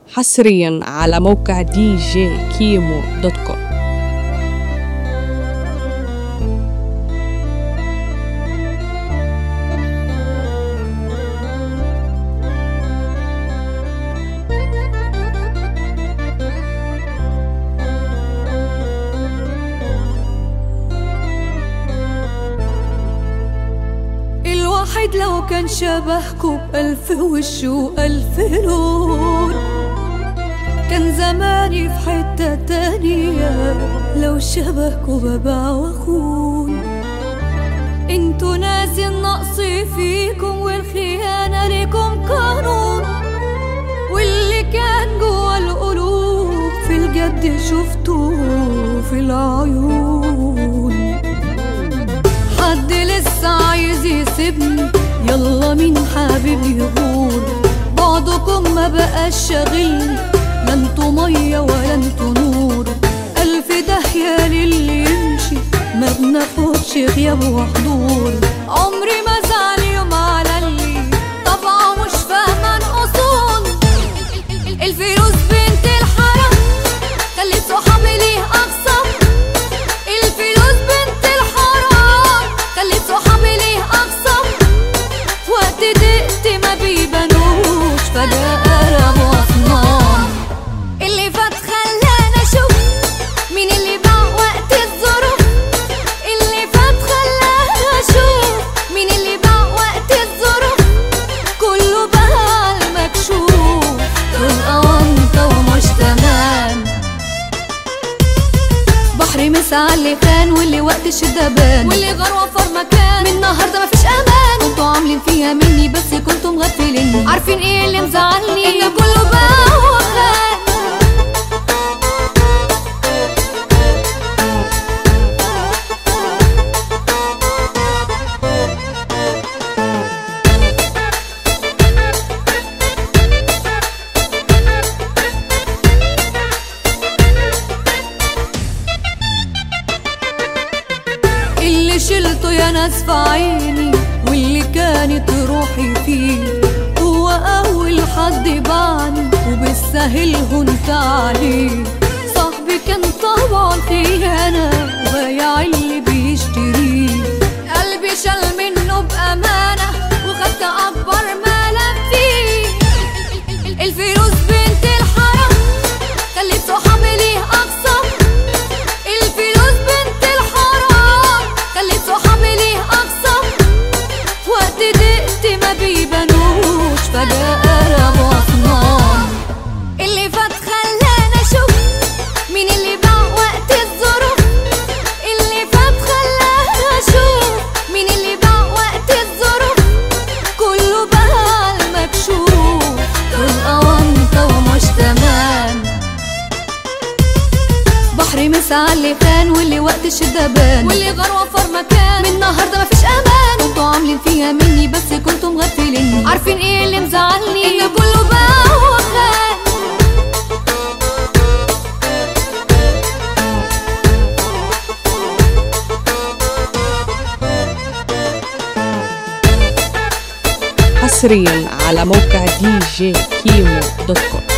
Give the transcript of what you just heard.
حصريا على موقع دي جي كيمو دوت كوم الواحد لو كان شبهكو بألف وش وألف لون كان زماني في حتة تانية لو شبهكو بباع وأخون انتو ناسي النقص فيكم والخيانة ليكم قانون واللي كان جوا القلوب في الجد شفتوه في العيون حد لسه عايز يسيبني يلا مين حابب يغور بعضكم ما بقاش شاغلني لا انتوا ميه ولا انتوا نور الف داهيه للي يمشي ما بناخدش غياب وحضور عمري ما زعل يوم على اللي طبعه مش فاهمه الاصول الفلوس بنت الحرام خلت صحابي ليه اقسم الفلوس بنت الحرام خلت صحابي ليه اقسم وقت ضيقت ما بيبانوش فجأة قلبوا أصنام اللي فات خلانا اشوف مين اللي باع وقت الظروف اللي فات خلانا اشوف مين اللي باع وقت الظروف كله بقى المكشوف تبقى وانطة ومش تمام بحر مسعى اللي خان واللي وقت الشدة بان واللي غار وفر مكان من النهارده مفيش امان كنتوا عاملين فيها مني بس كنتوا مغفليني عارفين ايه اللي مزعلني ان كله بقى وخان اللي شلته يا ناس في عيني واللي كانت روحي فيه هو أول حد باعني وبالسهل هنت عليه صاحبي كان طبعا خيانة وبايع اللي بيشتريه قلبي شال منه بأمانة وخدت أكبر مال فيه الفلوس بنت الحرام خلت صحابي ليه أقسم الفلوس بنت الحرام خلت صحابي ليه أقسم وقت ضيقت ما بيبانوش فجأة قلبوا أصنام اللي فات خلانا أشوف مين اللي باع وقت الظروف اللي فات خلانا أشوف مين اللي باع وقت الظروف كله بقى المكشوف تبقى وانطة ومش تمام بحر مسعى اللي خان واللي وقت الشدة بان واللي غار وفر مكان من النهارده مفيش امان كنتوا عاملين فيها مني بس كنتوا مغفليني عارفين ايه اللي مزعلني ان كله بقى وخان حصريا على موقع دي جي كيمو دوت كوم